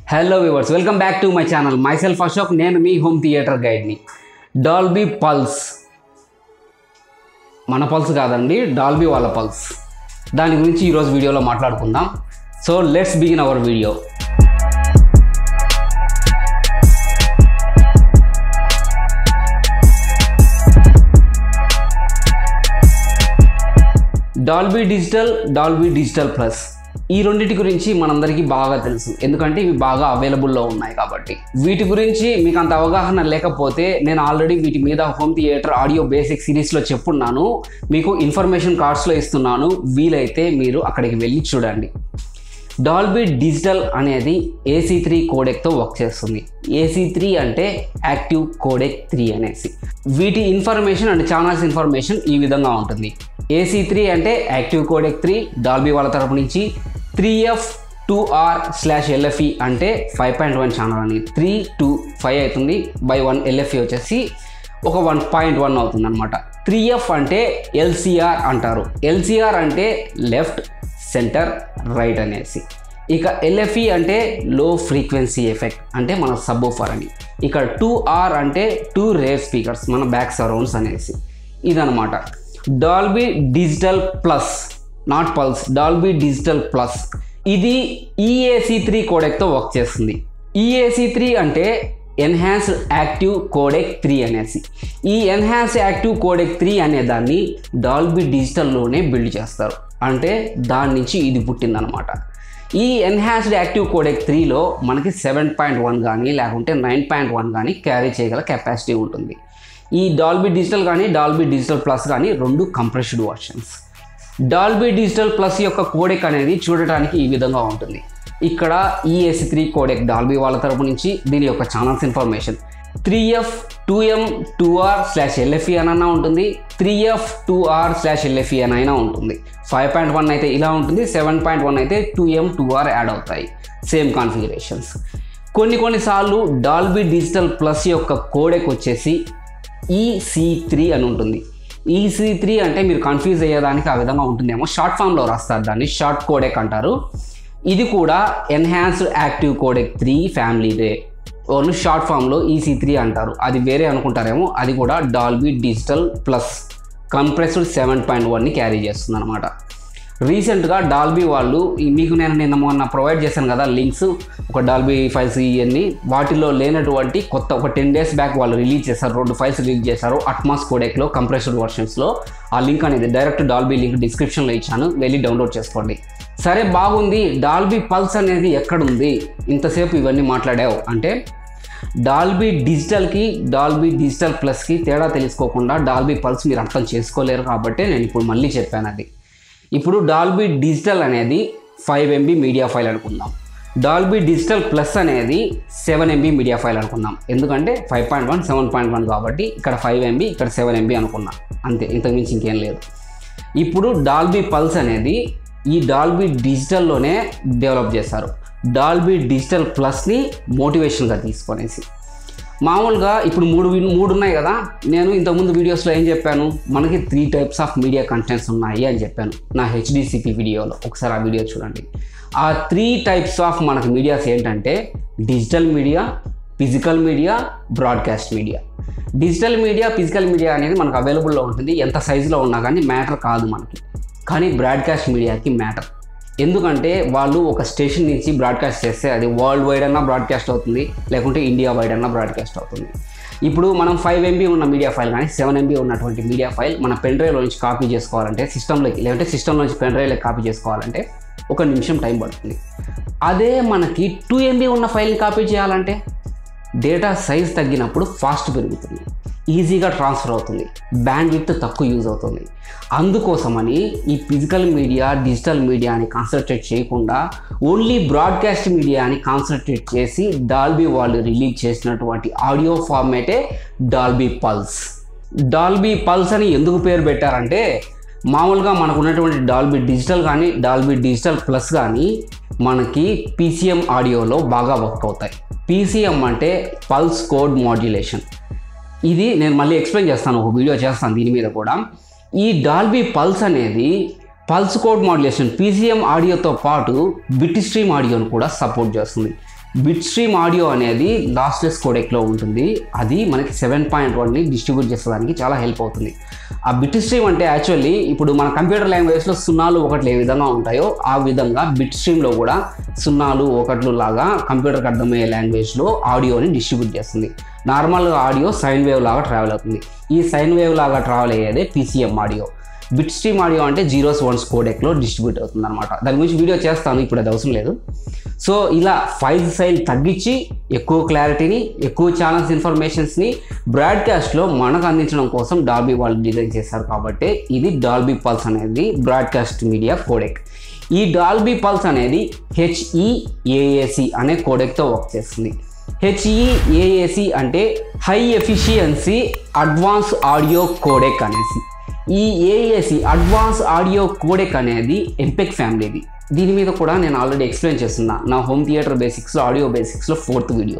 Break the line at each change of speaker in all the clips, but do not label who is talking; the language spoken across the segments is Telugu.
hello viewers welcome back to my channel myself Ashok నేను మీ హోమ్ థియేటర్ గైడ్ని డాల్బీ పల్స్ మన పల్స్ కాదండి డాల్బీ వాళ్ళ పల్స్ దాని గురించి ఈరోజు వీడియోలో మాట్లాడుకుందాం so let's begin our video Dolby Digital Dolby Digital Plus ఈ రెండింటి గురించి మనందరికీ బాగా తెలుసు ఎందుకంటే ఇవి బాగా అవైలబుల్లో ఉన్నాయి కాబట్టి వీటి గురించి మీకు అంత అవగాహన లేకపోతే నేను ఆల్రెడీ వీటి మీద హోమ్ థియేటర్ ఆడియో బేసిక్ సిరీస్లో చెప్పున్నాను మీకు ఇన్ఫర్మేషన్ కార్డ్స్లో ఇస్తున్నాను వీలైతే మీరు అక్కడికి వెళ్ళి చూడండి డాల్బీ డిజిటల్ అనేది ఏసీ త్రీ కోడెక్తో వర్క్ చేస్తుంది ఏసీ త్రీ అంటే యాక్టివ్ కోడెక్ త్రీ అనేసి వీటి ఇన్ఫర్మేషన్ అండ్ ఛానల్స్ ఇన్ఫర్మేషన్ ఈ విధంగా ఉంటుంది ఏసీ త్రీ అంటే యాక్టివ్ కోడెక్ త్రీ డాల్బీ వాళ్ళ తరపు నుంచి three F two R slash LFE అంటే ఫైవ్ పాయింట్ వన్ ఛానల్ అని త్రీ టూ ఫైవ్ అవుతుంది బై వన్ ఎల్ఎఫ్ఈ వచ్చేసి ఒక వన్ పాయింట్ వన్ అవుతుంది అనమాట త్రీ ఎఫ్ అంటే ఎల్సిఆర్ అంటారు ఎల్సిఆర్ అంటే లెఫ్ట్ సెంటర్ రైట్ అనేసి ఇక ఎల్ఎఫ్ఈ అంటే లో ఫ్రీక్వెన్సీ ఎఫెక్ట్ అంటే మన సబ్బోఫర్ అని ఇక టూ ఆర్ అంటే టూ రేర్ స్పీకర్స్ మన బ్యాక్ సరౌండ్స్ అనేసి ఇదనమాట Dolby Digital Plus not Pulse Dolby Digital Plus ఇది ఈఏసి త్రీ కోడెక్తో వర్క్ చేస్తుంది ఈఏసి త్రీ అంటే ఎన్హాన్స్డ్ యాక్టివ్ కోడెక్ త్రీ అనేసి ఈ ఎన్హాన్స్ యాక్టివ్ కోడెక్ త్రీ అనే దాన్ని డాల్బీ డిజిటల్లోనే బిల్డ్ చేస్తారు అంటే దాని నుంచి ఇది పుట్టిందనమాట ఈ ఎన్హాన్స్డ్ యాక్టివ్ కోడెక్ త్రీలో మనకి సెవెన్ పాయింట్ వన్ కానీ లేకుంటే నైన్ పాయింట్ వన్ కానీ క్యారీ చేయగల కెపాసిటీ ఉంటుంది ఈ డాల్బీ డిజిటల్ కానీ డాల్బీ డిజిటల్ ప్లస్ కానీ రెండు compressed versions Dolby Digital Plus యొక్క కోడెక్ అనేది చూడటానికి ఈ విధంగా ఉంటుంది ఇక్కడ ఈఎస్ త్రీ కోడెక్ డాల్బీ వాళ్ళ తరపు నుంచి దీని యొక్క channels information three F two M two R slash LFE అనైనా ఉంటుంది three F two R slash LFE అని అయినా ఉంటుంది ఫైవ్ పాయింట్ వన్ అయితే ఇలా ఉంటుంది సెవెన్ పాయింట్ వన్ అయితే two M two R add అవుతాయి సేమ్ కాన్ఫిగరేషన్స్ కొన్ని కొన్నిసార్లు డాల్బీ డిజిటల్ ప్లస్ యొక్క కోడెక్ వచ్చేసి ఈసీ త్రీ అని ఉంటుంది ఈసీ త్రీ అంటే మీరు కన్ఫ్యూజ్ అయ్యేదానికి ఆ విధంగా ఉంటుందేమో షార్ట్ ఫామ్లో రాస్తారు దాన్ని షార్ట్ కోడెక్ అంటారు ఇది కూడా ఎన్హాన్స్డ్ యాక్టివ్ కోడెక్ త్రీ ఫ్యామిలీదే ఓన్లీ షార్ట్ ఫామ్లో ఈసీ త్రీ అంటారు అది వేరే అనుకుంటారేమో అది కూడా Dolby Digital Plus compressed seven point వన్ని క్యారీ చేస్తుంది అనమాట రీసెంట్గా డాల్బీ వాళ్ళు ఈ మీకు నేను నిన్న మొన్న ప్రొవైడ్ చేశాను కదా లింక్స్ ఒక డాల్బీ ఫైల్స్ ఇవన్నీ వాటిలో లేనటువంటి కొత్త ఒక టెన్ డేస్ బ్యాక్ వాళ్ళు రిలీజ్ చేశారు రెండు ఫైల్స్ రిలీజ్ చేశారు అట్మాస్ కోడెక్లో కంప్రెస్డ్ వర్షన్స్లో ఆ లింక్ అనేది డైరెక్ట్ డాల్బీ లింక్ డిస్క్రిప్షన్లో ఇచ్చాను వెళ్ళి డౌన్లోడ్ చేసుకోండి సరే బాగుంది డాల్బీ పల్స్ అనేది ఎక్కడుంది ఇంతసేపు ఇవన్నీ మాట్లాడావు అంటే డాల్బీ డిజిటల్కి డాల్బీ డిజిటల్ ప్లస్కి తేడా తెలుసుకోకుండా డాల్బీ పల్స్ మీరు అర్థం చేసుకోలేరు కాబట్టి నేను ఇప్పుడు మళ్ళీ చెప్పాను అది ఇప్పుడు డాల్బీ డిజిటల్ అనేది ఫైవ్ ఎంబీ మీడియా ఫైల్ అనుకుందాం డాల్బీ డిజిటల్ ప్లస్ అనేది సెవెన్ ఎంబీ మీడియా ఫైల్ అనుకుందాం ఎందుకంటే five point one seven point one కాబట్టి ఇక్కడ ఫైవ్ ఎంబీ ఇక్కడ సెవెన్ ఎంబీ అనుకున్నాం అంతే ఇంతకుమించి ఇంకేం లేదు ఇప్పుడు డాల్బీ పల్స్ అనేది ఈ డాల్బీ డిజిటల్లోనే డెవలప్ చేశారు డాల్బీ డిజిటల్ ప్లస్ని మోటివేషన్గా తీసుకొనేసి మామూలుగా ఇప్పుడు మూడు వి- మూడు ఉన్నాయి కదా నేను ఇంతకుముందు వీడియోస్లో ఏం చెప్పాను మనకి three types of media contents ఉన్నాయి అని చెప్పాను నా హెచ్డిసిపి వీడియోలో ఒకసారి ఆ వీడియో చూడండి ఆ త్రీ టైప్స్ ఆఫ్ మనకి మీడియాస్ ఏంటంటే digital media physical media broadcast media digital media physical media అనేది మనకు అవైలబుల్లో ఉంటుంది ఎంత సైజులో ఉన్నా కానీ మ్యాటర్ కాదు మనకి కానీ బ్రాడ్కాస్ట్ మీడియాకి మ్యాటర్ ఎందుకంటే వాళ్ళు ఒక స్టేషన్ నుంచి బ్రాడ్కాస్ట్ చేస్తే అది వరల్డ్ వైడ్ అన్నా బ్రాడ్కాస్ట్ అవుతుంది లేకుంటే ఇండియా వైడ్ అన్నా బ్రాడ్కాస్ట్ అవుతుంది ఇప్పుడు మనం ఫైవ్ ఎంబీ ఉన్న మీడియా ఫైల్ కానీ సెవెన్ ఎంబీ ఉన్నటువంటి మీడియా ఫైల్ మన పెన్ డ్రైవ్లో నుంచి కాపీ చేసుకోవాలంటే సిస్టంలోకి లేదంటే సిస్టంలో నుంచి పెన్ డ్రైవ్లోకి కాపీ చేసుకోవాలంటే ఒక నిమిషం టైం పడుతుంది అదే మనకి టూ ఎంబీ ఉన్న ఫైల్ని కాపీ చేయాలంటే డేటా సైజ్ తగ్గినప్పుడు ఫాస్ట్ పెరుగుతుంది ఈజీగా ట్రాన్స్ఫర్ అవుతుంది బ్యాండ్ విత్ తక్కువ యూజ్ అవుతుంది అందుకోసమని ఈ ఫిజికల్ మీడియా డిజిటల్ మీడియాని కాన్సన్ట్రేట్ చేయకుండా ఓన్లీ బ్రాడ్కాస్ట్ మీడియాని కాన్సన్ట్రేట్ చేసి డాల్బీ వాళ్ళు రిలీజ్ చేసినటువంటి ఆడియో ఫార్మేటే డాల్బీ పల్స్ డాల్బీ పల్స్ అని ఎందుకు పేరు పెట్టారంటే మామూలుగా మనకు ఉన్నటువంటి డాల్బీ డిజిటల్ కానీ డాల్బీ డిజిటల్ ప్లస్ కానీ మనకి పీసీఎం ఆడియోలో బాగా వర్క్ అవుతాయి పీసీఎం అంటే పల్స్ కోడ్ మాడ్యులేషన్ ఇది నేను మళ్ళీ ఎక్స్ప్లెయిన్ చేస్తాను ఒక వీడియో చేస్తాను దీని మీద కూడా ఈ డాల్బీ పల్స్ అనేది పల్స్ కోడ్ మాడ్యులేషన్ పీసీఎం ఆడియోతో పాటు బిట్ స్ట్రీమ్ ఆడియోను కూడా సపోర్ట్ చేస్తుంది బిట్ స్ట్రీమ్ ఆడియో అనేది లాస్లెస్ కోడెక్లో ఉంటుంది అది మనకి సెవెన్ పాయింట్ వన్ని డిస్ట్రిబ్యూట్ చేసేదానికి చాలా హెల్ప్ అవుతుంది ఆ బిట్ స్ట్రీమ్ అంటే యాక్చువల్లీ ఇప్పుడు మన కంప్యూటర్ లాంగ్వేజ్లో సున్నాలు ఒకట్లు ఏ విధంగా ఉంటాయో ఆ విధంగా బిట్ స్ట్రీమ్లో కూడా సున్నాలు ఒకట్లు లాగా కంప్యూటర్కి అర్థమయ్యే లాంగ్వేజ్లో ఆడియోని డిస్ట్రిబ్యూట్ చేస్తుంది నార్మల్గా ఆడియో సైన్ వేవ్ లాగా ట్రావెల్ అవుతుంది ఈ సైన్ వేవ్ లాగా ట్రావెల్ అయ్యేదే PCM audio bit stream audio అంటే జీరోస్ వన్స్ కోడెక్లో డిస్ట్రిబ్యూట్ అవుతుంది అనమాట దాని గురించి వీడియో చేస్తాను ఇప్పుడు అది అవసరం లేదు సో ఇలా ఫైవ్ సైల్ తగ్గించి ఎక్కువ క్లారిటీని ఎక్కువ ఛానల్స్ ఇన్ఫర్మేషన్స్ని బ్రాడ్కాస్ట్లో మనకు అందించడం కోసం డాల్బీ వాళ్ళు డిజైన్ చేశారు కాబట్టి ఇది డాల్బీ పల్స్ అనేది బ్రాడ్కాస్ట్ మీడియా కోడెక్ ఈ డాల్బీ పల్స్ అనేది హెచ్ఈఏఏసి అనే కోడెక్తో వర్క్ చేస్తుంది హెచ్ఈఏఏసి అంటే high efficiency advance audio codec అనేసి ఈ ఏఏసి అడ్వాన్స్ ఆడియో కోడెక్ అనేది ఎంపెక్ ఫ్యామిలీది దీని మీద కూడా నేను ఆల్రెడీ ఎక్స్ప్లెయిన్ చేస్తున్నా నా హోమ్ థియేటర్ బేసిక్స్లో ఆడియో బేసిక్స్లో ఫోర్త్ వీడియో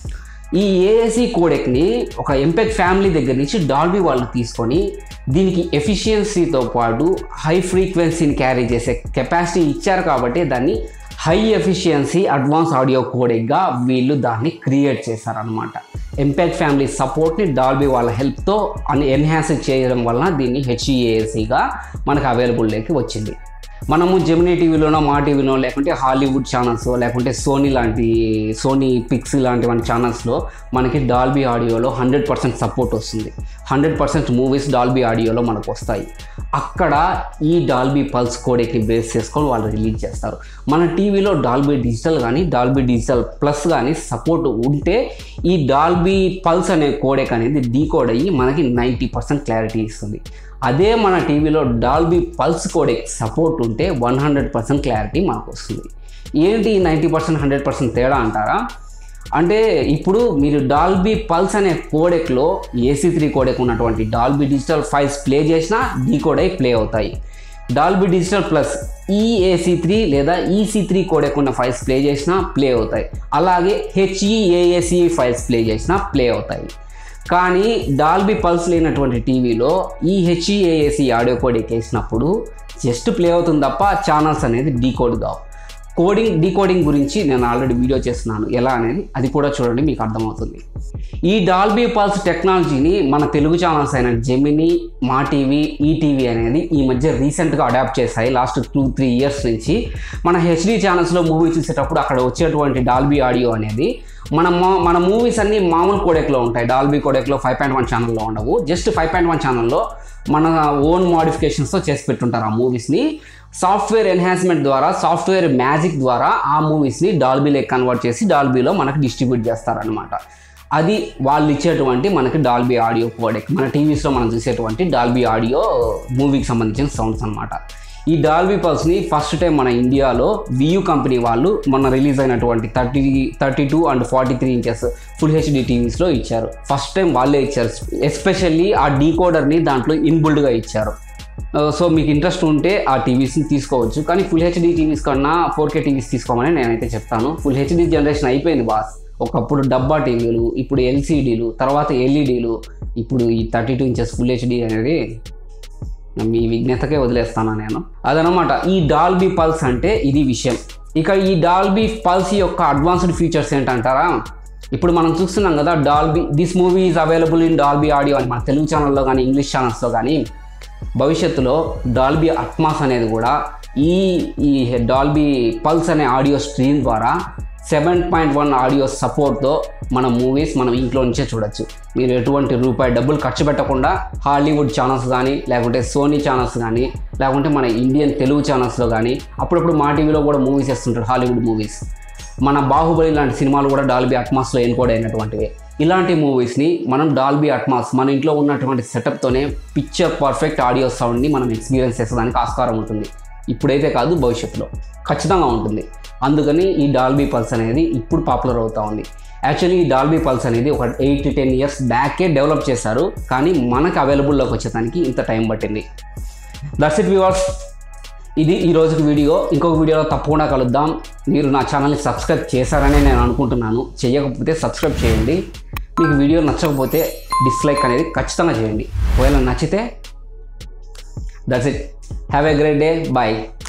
ఈ ఏఏసి కోడెక్ని ఒక ఎంపెక్ ఫ్యామిలీ దగ్గర నుంచి డాల్బీ వాళ్ళు తీసుకొని దీనికి ఎఫిషియన్సీతో పాటు హై ఫ్రీక్వెన్సీని క్యారీ చేసే కెపాసిటీ ఇచ్చారు కాబట్టి దాన్ని హై ఎఫిషియన్సీ అడ్వాన్స్ ఆడియో కోడెక్గా వీళ్ళు దాన్ని క్రియేట్ చేశారనమాట ఎంపాక్ట్ ఫ్యామిలీ సపోర్ట్ని డాల్బీ వాళ్ళ హెల్ప్తో అని ఎన్హాన్స్ చేయడం వలన దీన్ని హెచ్ఈఏఎస్సిగా మనకు అవైలబుల్లోకి వచ్చింది మనము జెమినీ టీవీలోనో మా టీవీలో లేకుంటే హాలీవుడ్ ఛానల్స్ లేకుంటే సోనీ లాంటి సోనీ పిక్స్ లాంటి మన ఛానల్స్లో మనకి డాల్బీ ఆడియోలో హండ్రెడ్ పర్సెంట్ సపోర్ట్ వస్తుంది హండ్రెడ్ పర్సెంట్ మూవీస్ డాల్బీ ఆడియోలో మనకు వస్తాయి అక్కడ ఈ డాల్బీ పల్స్ కోడెక్ని బేస్ చేసుకొని వాళ్ళు రిలీజ్ చేస్తారు మన టీవీలో డాల్బీ డిజిటల్ కానీ డాల్బీ డిజిటల్ ప్లస్ కానీ సపోర్ట్ ఉంటే ఈ డాల్బీ పల్స్ అనే కోడెక్ అనేది డీకోడ్ అయ్యి మనకి నైంటీ పర్సెంట్ క్లారిటీ ఇస్తుంది అదే మన టీవీలో డాల్బీ పల్స్ కోడెక్ సపోర్ట్ ఉంటే వన్ హండ్రెడ్ పర్సెంట్ క్లారిటీ మనకు వస్తుంది ఏంటి నైంటీ పర్సెంట్ హండ్రెడ్ పర్సెంట్ తేడా అంటారా అంటే ఇప్పుడు మీరు డాల్బీ పల్స్ అనే కోడెక్లో ఏసీ త్రీ కోడెక్ ఉన్నటువంటి డాల్బీ డిజిటల్ ఫైల్స్ ప్లే చేసినా డీకోడ్ అయి ప్లే అవుతాయి Dolby Digital Plus EAC three లేదా ఈసీ త్రీ కోడెక్ ఉన్న ఫైల్స్ ప్లే చేసినా ప్లే అవుతాయి అలాగే హెచ్ఈఏఏసి ఫైల్స్ ప్లే చేసినా ప్లే అవుతాయి కానీ డాల్బీ పల్స్ లేనటువంటి టీవీలో ఈ హెచ్ఈఏఏసి ఆడియో కోడ్ ఎక్కేసినప్పుడు జస్ట్ ప్లే అవుతుంది తప్ప ఛానల్స్ అనేది డీకోడ్ కావు కోడింగ్ డీకోడింగ్ గురించి నేను ఆల్రెడీ వీడియో చేస్తున్నాను ఎలా అనేది అది కూడా చూడండి మీకు అర్థమవుతుంది ఈ డాల్బీ పల్స్ టెక్నాలజీని మన తెలుగు ఛానల్స్ అయిన జెమిని మా టీవీ ఈటీవీ అనేది ఈ మధ్య రీసెంట్గా అడాప్ట్ చేశాయి లాస్ట్ టూ త్రీ ఇయర్స్ నుంచి మన హెచ్డీ ఛానల్స్లో మూవీ చూసేటప్పుడు అక్కడ వచ్చేటువంటి డాల్బీ ఆడియో అనేది మన మా- మన మూవీస్ అన్ని మామూలు కోడెక్లో ఉంటాయి డాల్బీ కోడెక్లో ఫైవ్ పాయింట్ వన్ ఛానల్లో ఉండవు జస్ట్ ఫైవ్ పాయింట్ వన్ ఛానల్లో మన ఓన్ మోడిఫికేషన్స్తో చేసి పెట్టుంటారు ఆ మూవీస్ని సాఫ్ట్వేర్ ఎన్హాన్స్మెంట్ ద్వారా సాఫ్ట్వేర్ మ్యాజిక్ ద్వారా ఆ మూవీస్ని డాల్బీలోకి కన్వర్ట్ చేసి డాల్బీలో మనకు డిస్ట్రిబ్యూట్ చేస్తారనమాట అది వాళ్ళు ఇచ్చేటువంటి మనకి డాల్బీ ఆడియో కోడెక్ మన టీవీస్లో మనం చూసేటువంటి డాల్బీ ఆడియో మూవీకి సంబంధించిన సౌండ్స్ అనమాట ఈ డాల్బీ పల్స్ని ఫస్ట్ టైం మన ఇండియాలో వియూ కంపెనీ వాళ్ళు మొన్న రిలీజ్ అయినటువంటి thirty thirty two and forty three inches full HD టీవీస్లో ఇచ్చారు ఫస్ట్ టైం వాళ్ళే ఇచ్చారు ఎస్పెషల్లీ ఆ డీకోడర్ని దాంట్లో ఇన్బుల్డ్గా ఇచ్చారు సో మీకు ఇంట్రెస్ట్ ఉంటే ఆ టీవీస్ని తీసుకోవచ్చు కానీ ఫుల్ హెచ్డి టీవీస్ కన్నా ఫోర్ కే టీవీస్ తీసుకోమని నేనైతే చెప్తాను ఫుల్ హెచ్డి జనరేషన్ అయిపోయింది బాస్ ఒకప్పుడు డబ్బా టీవీలు ఇప్పుడు ఎల్సీడీలు తర్వాత ఎల్ఈడీలు ఇప్పుడు ఈ thirty two inches full HD అనేది మీ విజ్ఞతకే వదిలేస్తాను నేను అదనమాట ఈ డాల్బీ పల్స్ అంటే ఇది విషయం ఇక ఈ డాల్బీ పల్స్ యొక్క అడ్వాన్స్డ్ ఫీచర్స్ ఏంటంటారా ఇప్పుడు మనం చూస్తున్నాం కదా Dolby this movie is available in Dolby audio అని మన తెలుగు ఛానల్లో కానీ ఇంగ్లీష్ ఛానల్స్లో కానీ భవిష్యత్తులో డాల్బీ అట్మాస్ అనేది కూడా ఈ ఈ డాల్బీ పల్స్ అనే ఆడియో స్ట్రీమ్ ద్వారా సెవెన్ పాయింట్ వన్ ఆడియో సపోర్ట్తో మన మూవీస్ మనం ఇంట్లో నుంచే చూడొచ్చు మీరు ఎటువంటి రూపాయి డబ్బులు ఖర్చు పెట్టకుండా హాలీవుడ్ ఛానల్స్ కానీ లేకుంటే సోనీ ఛానల్స్ కానీ లేకుంటే మన ఇండియన్ తెలుగు ఛానల్స్లో కానీ అప్పుడప్పుడు మా టీవీలో కూడా మూవీస్ వేస్తుంటారు హాలీవుడ్ మూవీస్ మన బాహుబలి లాంటి సినిమాలు కూడా డాల్బీ అట్మాస్లో ఎన్కోడ్ అయినటువంటివి ఇలాంటి మూవీస్ని మనం డాల్బీ అట్మాస్ మన ఇంట్లో ఉన్నటువంటి సెటప్తోనే పిక్చర్ పర్ఫెక్ట్ ఆడియో సౌండ్ని మనం ఎక్స్పీరియన్స్ చేసేదానికి ఆస్కారం ఉంటుంది ఇప్పుడైతే కాదు భవిష్యత్తులో ఖచ్చితంగా ఉంటుంది అందుకని ఈ డాల్బీ పల్స్ అనేది ఇప్పుడు పాపులర్ అవుతా ఉంది యాక్చువల్లీ ఈ డాల్బీ పల్స్ అనేది ఒక ఎయిట్ టు టెన్ ఇయర్స్ బ్యాకే డెవలప్ చేశారు కానీ మనకు అవైలబుల్లోకి వచ్చేదానికి ఇంత టైం పట్టింది దట్స్ ఇట్ వ్యూవర్స్ ఇది ఈ రోజుకి వీడియో ఇంకొక వీడియోలో తప్పకుండా కలుద్దాం మీరు నా ఛానల్ని సబ్స్క్రైబ్ చేశారని నేను అనుకుంటున్నాను చేయకపోతే సబ్స్క్రైబ్ చేయండి మీకు వీడియో నచ్చకపోతే డిస్లైక్ అనేది ఖచ్చితంగా చేయండి ఒకవేళ నచ్చితే that's it have a great day bye